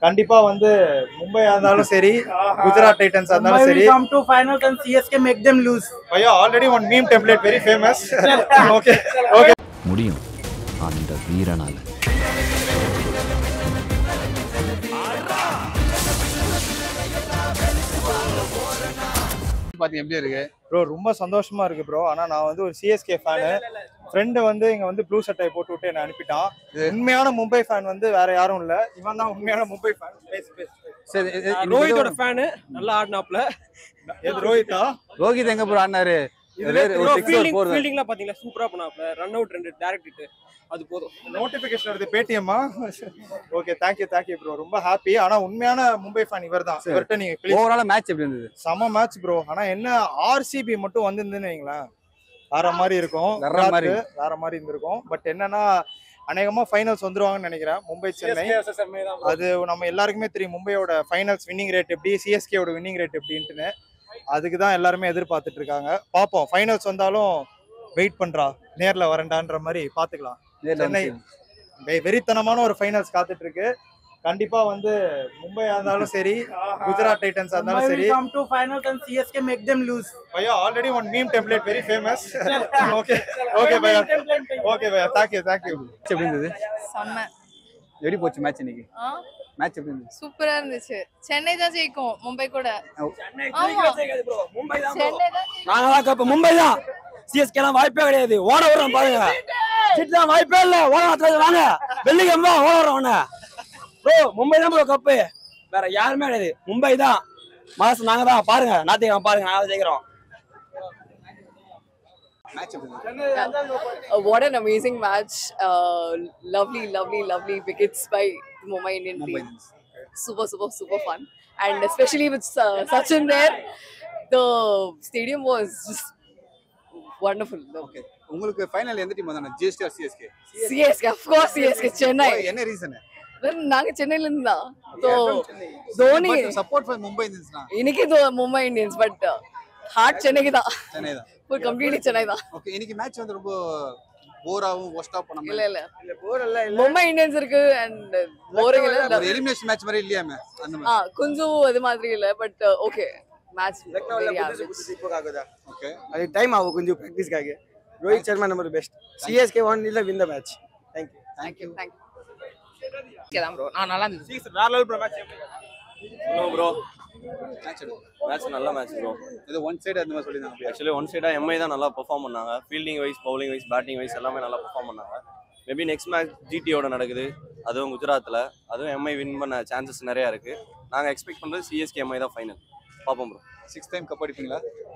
கண்டிப்பா வந்து மும்பையா இருந்தாலும் சரி குஜராத் டைட்டன்ஸ் இருந்தாலும் சரி come to finals and CSK make them lose. ஐயா already one meme template very famous okay okay முடியும் அந்த வீரனால பாத்தீங்க எப்படி இருக்கு ப்ரோ ரொம்ப சந்தோஷமா இருக்கு ப்ரோ ஆனா நான் வந்து ஒரு சிஎஸ்கே ஃபேனு ஃப்ரெண்டு வந்து இங்க வந்து ப்ளூ சட்டை போட்டு விட்டு என்ன அனுப்பிட்டான் உண்மையான மும்பை ஃபேன் வந்து வேற யாரும் இல்ல இவன் தான் உண்மையான மும்பை ஃபேன் பேசு பேசு சரி இது- இது- இது ரோஹித்தோட ஃபேனு நல்லா ஆடினாப்ல எது ரோஹித்தா ரோஹித் எங்க ப்ரோ ஆடினாரு இதுல ஒரு six or ஃபீல்டிங் four தான். ஃபீல்டிங்லாம் பாத்தீங்களா சூப்பரா பண்ணாப்ல ரன் அவுட் ரெண்டு டைரக்ட் ஹிட் அது போதும் நோட்டிபிகேஷன் வருது பேடிஎம்மா ஓகே தேங்க்யூ தேங்க்யூ ப்ரோ ரொம்ப ஹாப்பி ஆனா உண்மையான மும்பை ஃபேன் இவர் தான் சரி. இவர்கிட்ட நீங்க please ஓவரால மேட்ச் எப்படி இருந்தது செம மேட்ச் ப்ரோ ஆனா என்ன ஆர்சிபி மட்டும் வந்திருந்துன்னு வைங்களேன் வேற மாதிரி இருக்கும் வேற குஜராத் மாதிரி. வேற மாதிரி இருந்திருக்கும் பட் என்னன்னா அநேகமா ஃபைனல்ஸ் வந்துருவாங்கன்னு நினைக்கிறேன் மும்பை சென்னை அது நம்ம எல்லாருக்குமே தெரியும் மும்பையோட ஃபைனல்ஸ் வின்னிங் ரேட் எப்படி சிஎஸ்கேவோட வின்னிங் ரேட் எப்படின்ட்டுன்னு அதுக்கு தான் எல்லாருமே எதிர்பார்த்துட்டு இருக்காங்க பார்ப்போம் ஃபைனல்ஸ் வந்தாலும் வெயிட் பண்றா நேர்ல வரண்டான்ற மாதிரி பாத்துக்கலாம் நேர்ல சென்னை வந்து வெ- வெறித்தனமான ஒரு ஃபைனல்ஸ் காத்துட்டு இருக்கு கண்டிப்பா வந்து மும்பையா இருந்தாலும் சரி குஜராத் டைட்டன்ஸ் Mumbai இருந்தாலும் சரி will come to finals and CSK make them lose. பையா already one meme template very famous okay okay பையா ஓகே பையா தேங்க்யூ தேங்க்யூ match எப்படி இருந்தது செம்ம எப்படி போச்சு மேட்ச் இன்னைக்கு ஆ மேட்ச் எப்படி இருந்தது சூப்பரா இருந்துச்சு சென்னை தான் ஜெயிக்கும் மும்பை கூட சென்னை ஆமா. மும்பை தான் சென்னை தான் ஜெயிக்கும். நாங்க தான் கப் மும்பை தான் சிஎஸ்கே எல்லாம் வாய்ப்பே கிடையாது ஓட வரோம் பாருங்க சிட் தான் வாய்ப்பே இல்ல ஓட வரத்துல வாங்க வெள்ளிக்கிழமை தான் ஓட வரோம் அவன ப்ரோ மும்பை தான் ப்ரோ கப்பு வேற யாருமே கிடையாது மும்பை தான் மாசம் நாங்க தான் பாருங்க நாத்தியம் பாருங்க நாங்க தான் ஜெயிக்கிறோம் மேட்ச் எப்படி இருந்தது Uh, what an amazing match. Uh, lovely, lovely, lovely wickets by Mumbai Indian Mumbai team. Super, super, super fun. And especially with uh, Sachin there, the stadium was just wonderful. The okay உங்களுக்கு final எந்த team வந்தாங்க GST or CSK CSK, of course, CSK, Chennai. என்ன reason Then நாங்க சென்னையில இருந்து தான் so Dhoni support for Mumbai Indians இன்னைக்கு தோ மும்பை இந்தியன்ஸ் பட் ஹார்ட் சென்னைக்கு தான் சென்னை தான் ஃபுல் கம்ப்ளீட்லி சென்னை தான் ஓகே இன்னைக்கு மேட்ச் வந்து ரொம்ப போராவும் ஒஸ்டா பண்ண இல்ல மாதிரி இல்ல மும்பை இந்தியன்ஸ் இருக்கு அண்ட் போரிங் இல்ல ஒரு எலிமினேஷன் மேட்ச் மாதிரி இல்லையாமே அந்த ஆ மாதிரி கொஞ்சம் அது மாதிரி இல்ல but okay match very average okay அது டைம் ஆகும் கொஞ்சம் ப்ராக்டிஸ்க்காக Rohit Sharma number best CSK one இல்ல win the match thank you thank you thank தான் ப்ரோ நான் நல்லா இருந்துச்சு வேற level bro match bro match match நல்ல மேட்ச் ப்ரோ இது ஒன் சைடு அந்த மாதிரி சொல்லியிருந்தாங்க ஆக்சுவலி ஒன் சைடாக எம்ஐ தான் நல்லா பெர்ஃபார்ம் பண்ணாங்க fielding wise bowling wise batting wise எல்லாமே நல்லா பெர்ஃபார்ம் பண்ணாங்க மேபி நெக்ஸ்ட் மேட்ச் ஜிடியோட நடக்குது அதுவும் குஜராத்தில் அதுவும் எம்ஐ வின் பண்ண சான்சஸ் நிறையா இருக்குது நாங்கள் எக்ஸ்பெக்ட் பண்ணுறது சிஎஸ்கே எம்ஐ தான் ஃபைனல் பார்ப்போம் ப்ரோ சிக்ஸ் டைம் கப் அடிப்பீங்களா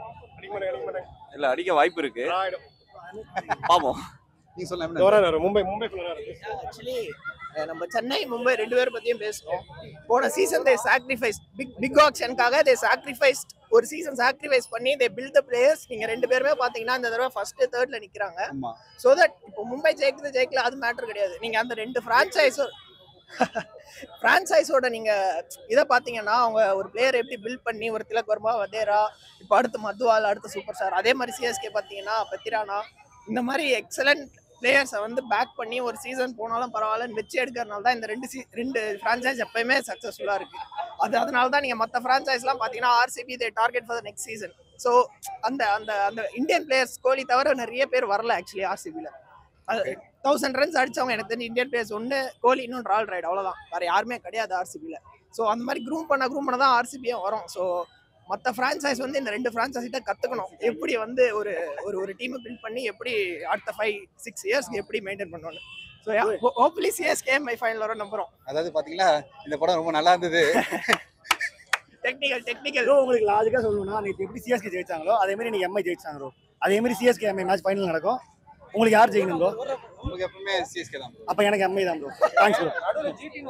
இல்லை அடிக்க வாய்ப்பு இருக்குது பார்ப்போம் நீங்க சொல்லலாம் மும்பை மும்பை ஆக்சுவலி நம்ம சென்னை மும்பை ரெண்டு பேர் பத்தியும் பேசணும் போன season they sacrifice pick pick ஆக்ஷனுக்காக தே சாக்ரிஃபைஸ்ட் ஒரு சீசன் சாக்ரிஃபைஸ் பண்ணி தே பில்ட் த பிளேயர்ஸ் நீங்க ரெண்டு பேருமே பாத்தீங்கன்னா இந்த தடவை ஃபர்ஸ்ட் தேர்ட்ல நிக்கிறாங்க ஆமா ஸோ தட் இப்போ மும்பை ஜெயிக்குது ஜெயிக்கல அது மேட்டர் கிடையாது நீங்க அந்த ரெண்டு ஃப்ரான்ச்சைஸோ ஃப்ரான்ச்சைஸோட நீங்க இதை பாத்தீங்கன்னா அவங்க ஒரு பிளேயர் எப்படி பில்ட் பண்ணி ஒரு திலக் வர்மா வதேரா இப்போ அடுத்து மதுவால் அடுத்து சூப்பர் ஸ்டார் அதே மாதிரி சிஎஸ்கே பாத்தீங்கன்னா பெத்திரானா இந்த மாதிரி எக்ஸலண்ட் பிளேயர்ஸை வந்து பேக் பண்ணி ஒரு சீசன் போனாலும் பரவாயில்லன்னு வச்சு எடுக்கிறதுனால தான் இந்த ரெண்டு சீ ரெண்டு ஃப்ரான்ச்சைஸ் எப்பயுமே சக்ஸஸ்ஃபுல்லாக இருக்கு அது அதனால தான் நீங்கள் மற்ற ஃப்ரான்ச்சைஸ்லாம் பார்த்தீங்கன்னா RCB they target for next season so அந்த அந்த அந்த இந்தியன் பிளேயர்ஸ் கோலி தவிர நிறைய பேர் வரல ஆக்சுவலி ஆர்சிபியில் தௌசண்ட் ரன்ஸ் அடிச்சவங்க எனக்கு தெரிஞ்சு இந்தியன் பிளேயர்ஸ் ஒன்று கோலி இன்னும் ரால் ரைட் அவ்வளோதான் வேற யாருமே கிடையாது ஆர்சிபியில் ஸோ அந்த மாதிரி க்ரூம் பண்ண க்ரூம் பண்ண தான் ஆர்சிபியும் வரும் ஸோ மற்ற ஃப்ரான்ச்சைஸ் வந்து இந்த ரெண்டு ஃப்ரான்ச்சைஸ்கிட்ட கற்றுக்கணும் எப்படி வந்து ஒரு ஒரு ஒரு டீமை பில்ட் பண்ணி எப்படி அடுத்த ஃபைவ் சிக்ஸ் இயர்ஸ்க்கு எப்படி மெயின்டைன் பண்ணணும் so hopefully CSK my final வர நம்புறோம் அதாவது பாத்தீங்களா இந்த படம் ரொம்ப நல்லா இருந்தது டெக்னிக்கல் டெக்னிக்கல் ப்ரோ உங்களுக்கு லாஜிக்கா சொல்லணும்னா நேற்று எப்படி சிஎஸ்கே ஜெயிச்சாங்களோ அதே மாதிரி நீங்க எம்ஐ ஜெயிச்சாங்க ப்ரோ அதே மாதிரி சிஎஸ்கே எம்ஐ மேட்ச் ஃபைனல் நடக்கும் உங்களுக்கு யார் ஜெயிக்கணும் ப்ரோ உங்களுக்கு எப்பவுமே சிஎஸ்கே தான் அப்ப எனக்கு எம்ஐ தான் ப்ரோ தேங்க்ஸ் ப்ரோ நடுவுல ஜிடின்னு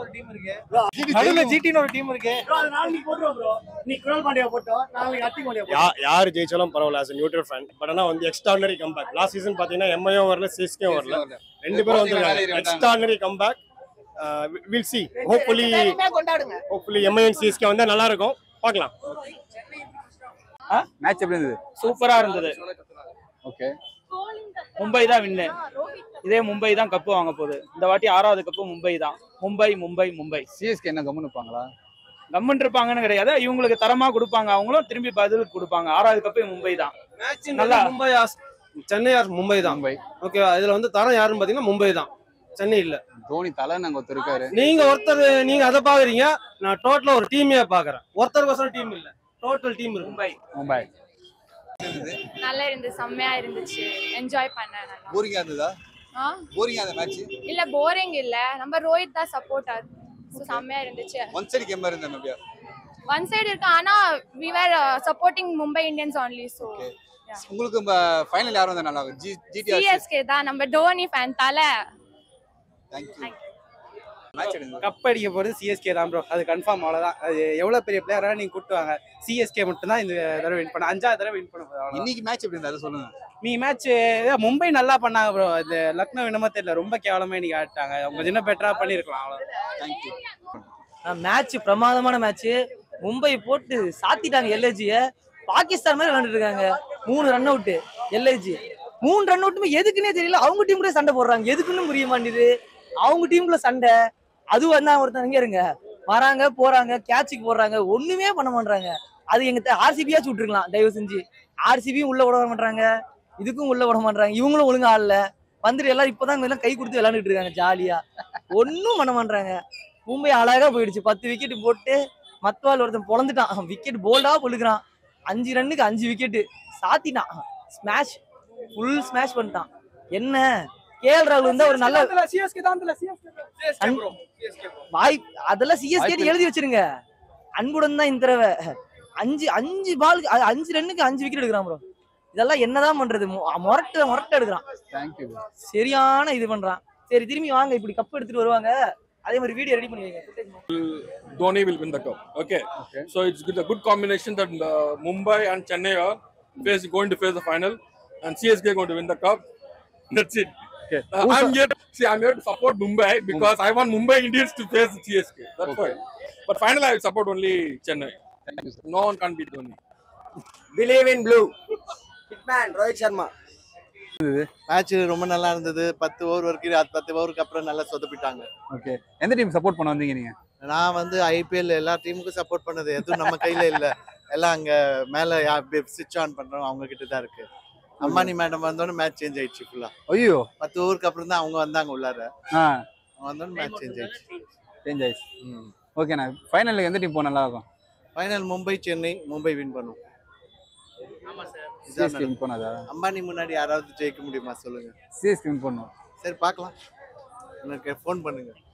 ஒரு டீம் இருக்கு நாளைக்கு போட்டுருவோம் ப்ரோ நீ குரல் பாண்டியா போட்டோம் நாளைக்கு அத்தி பாண்டியா யா யார் ஜெயிச்சாலும் பரவாயில்ல ஆஸ் நியூட்ரல் ஃபேன் பட் ஆனால் வந்து எக்ஸ்ட்ராடனரி கம்பேக் லாஸ்ட் சீசன் பார்த்தீங்கன்னா எம்ஐயும் வரல சிஎஸ்கேவும் வரல ரெண்டு பேரும் வந்து extraordinary comeback will see hopefully கொண்டாடுங்க ஹோப்ஃபுல்லி எம்ஐஎன் சிஎஸ்கே வந்தால் நல்லா இருக்கும் பார்க்கலாம் மேட்ச் எப்படி இருந்தது சூப்பரா இருந்தது ஓகே மும்பை தான் வின்னு இதே மும்பை தான் கப்பு வாங்க போகுது இந்த வாட்டி ஆறாவது கப்பு மும்பை தான் மும்பை மும்பை மும்பை சிஎஸ்கே என்ன கம்முன்னு இருப்பாங்களா கம்மன் இருப்பாங்கன்னு கிடையாது இவங்களுக்கு தரமா கொடுப்பாங்க அவங்களும் திரும்பி பதில் கொடுப்பாங்க ஆறாவது கப்பு மும்பை தான் நல்லா மும்பை ஆஸ் சென்னை ஆர் மும்பை தான் மும்பை ஓகேவா இதுல வந்து தரம் யாருன்னு பாத்தீங்கன்னா மும்பை தான் சென்னை இல்ல தோனி தலை நாங்க ஒருத்தர் இருக்காரு நீங்க ஒருத்தர் நீங்க அதை பாக்குறீங்க நான் டோட்டலா ஒரு டீமே பாக்குறேன் ஒருத்தருக்கோசரம் டீம் இல்ல டோட்டல் டீம் இருக்கு மும்பை மும்பை நல்லா இருந்துச்சு செம்மையா இருந்துச்சு என்ஜாய் பண்ணேன் நல்லா போரிங்கா இருந்ததா ஆ போரிங்கா அந்த மேட்ச் இல்ல போரிங் இல்ல நம்ம ரோஹித் தான் சப்போர்ட்டர் செம்மையா இருந்துச்சு ஒன் சைடு கேம் இருந்த மேபியா ஒன் சைடு இருக்கு ஆனா we were supporting Mumbai Indians only so உங்களுக்கு ஃபைனல் யார் வந்தா நல்லா இருக்கும் ஜி ஜிடிஆர் சிஎஸ்கே தான் நம்ம டோனி ஃபேன் தலை தேங்க்யூ மேட்ச் எடுங்க கப் அடிக்க போறது சிஎஸ்கே தான் ப்ரோ அது கன்ஃபார்ம் அவ்வளவுதான் அது எவ்வளவு பெரிய பிளேயரா நீங்க கூட்டு வாங்க சிஎஸ்கே மட்டும் தான் இந்த தடவை வின் பண்ண அஞ்சாவது தடவை வின் பண்ண போகுது அவ்வளவுதான். இன்னைக்கு மேட்ச் எப்படி இருந்தா அதை சொல்லுங்க நீ மேட்ச் மும்பை நல்லா பண்ணாங்க ப்ரோ இது லக்னோ என்னமோ தெரியல ரொம்ப கேவலமா இன்னைக்கு ஆடிட்டாங்க அவங்க இன்னும் பெட்டரா பண்ணிருக்கலாம் அவ்வளவு தேங்க்யூ மேட்ச் பிரமாதமான மேட்ச் மும்பை போட்டு சாத்திட்டாங்க எல்ஐஜிய பாகிஸ்தான் மாதிரி விளையாண்டுட்டு இருக்காங்க மூணு ரன் அவுட் எல்ஐஜி மூணு ரன் அவுட்டுமே எதுக்குன்னே தெரியல அவங்க டீம் கூட சண்டை போடுறாங்க எதுக்குன்னு புரிய மாட்டேங்குது அவங்க டீமுக்குள்ள சண்டை அது வந்து ஒருத்தன் இங்க இருங்க வராங்க போறாங்க கேட்சுக்கு போடுறாங்க ஒண்ணுமே பண்ண மாட்டாங்க அது எங்க ஆர்சிபியா சுட்டுருக்கலாம் தயவு செஞ்சு ஆர்சிபியும் உள்ள விட மாட்டாங்க இதுக்கும் உள்ள விட மாட்டாங்க இவங்களும் ஒழுங்கா ஆடல வந்துட்டு எல்லாம் இப்பதான் இவங்க எல்லாம் கை கொடுத்து விளையாண்டுட்டு இருக்காங்க ஜாலியா ஒன்னும் பண்ண மாட்டாங்க மும்பை அழகா போயிடுச்சு பத்து விக்கெட் போட்டு மத்தவாள் ஒருத்தன் பொழந்துட்டான் விக்கெட் போல்டா பொழுக்கிறான் அஞ்சு ரன்னுக்கு அஞ்சு விக்கெட் சாத்திட்டான் ஸ்மாஷ் ஃபுல் ஸ்மாஷ் பண்ணிட்டான் என்ன கேஎல் ராகுல் வந்து ஒரு நல்ல சிஎஸ்கே தான் அன்- வாய் அதெல்லாம் சிஎஸ்கே எழுதி வச்சிருங்க அன்புடன் தான் இந்த தடவை அஞ்சு அஞ்சு பாலுக்கு அ- அஞ்சு ரன்னுக்கு அஞ்சு விக்கெட் எடுக்கிறான் ப்ரோ இதெல்லாம் என்னதான் பண்றது மொ- முரட்டு முரட்டு எடுக்கிறான் தேங்க்யூ சரியான இது பண்றான் சரி திரும்பி வாங்க இப்படி கப் எடுத்துட்டு வருவாங்க அதே மாதிரி வீடியோ ரெடி பண்ணி வைங்க Dhoni will win the cup. Okay. So it's good, a good combination that uh, Mumbai and Chennai are face, going to face the final, and CSK going to win the cup. That's it. Okay. Uh, I'm here. To, see, I'm here to support Mumbai because I want Mumbai Indians to face CSK. That's Okay. why. But finally, I will support only Chennai. No one can beat Dhoni. Believe in blue hitman Rohit Sharma match ரொம்ப நல்லா இருந்தது பத்து over வரைக்கும் அது பத்து ஓவருக்கு அப்புறம் நல்லா சொதப்பிட்டாங்க ஓகே எந்த டீம் சப்போர்ட் பண்ண வந்தீங்க நீங்க நான் வந்து ஐபிஎல் எல்லா டீமுக்கும் சப்போர்ட் பண்ணது எதுவும் நம்ம கையில இல்ல எல்லாம் அங்க மேல சுவிட்ச் ஆன் பண்றோம் அவங்க கிட்ட தான் இருக்கு அம்பானி மேடம் வந்தோடனே மேட்ச் சேஞ்ச் ஆயிடுச்சு ஃபுல்லா ஐயோ பத்து ஓவருக்கு அப்புறம் தான் அவங்க வந்தாங்க உள்ளார ஆ அவங்க வந்தோடனே மேட்ச் சேஞ்ச் ஆயிடுச்சு சேஞ்ச் ஆயிடுச்சு ஓகேண்ணா ஃபைனலுக்கு எந்த டீம் போக நல்லா இருக்கும் ஃபைனல் மும்பை சென்னை மும்பை வின் பண்ணும் சிஎஸ்கே வின் பண்ணாதா அம்பானி முன்னாடி யாராவது ஜெயிக்க முடியுமா சொல்லுங்க சிஎஸ்கே வின் பண்ணும் சரி பார்க்கலாம் எனக்கு ஃபோன் பண்ணுங்க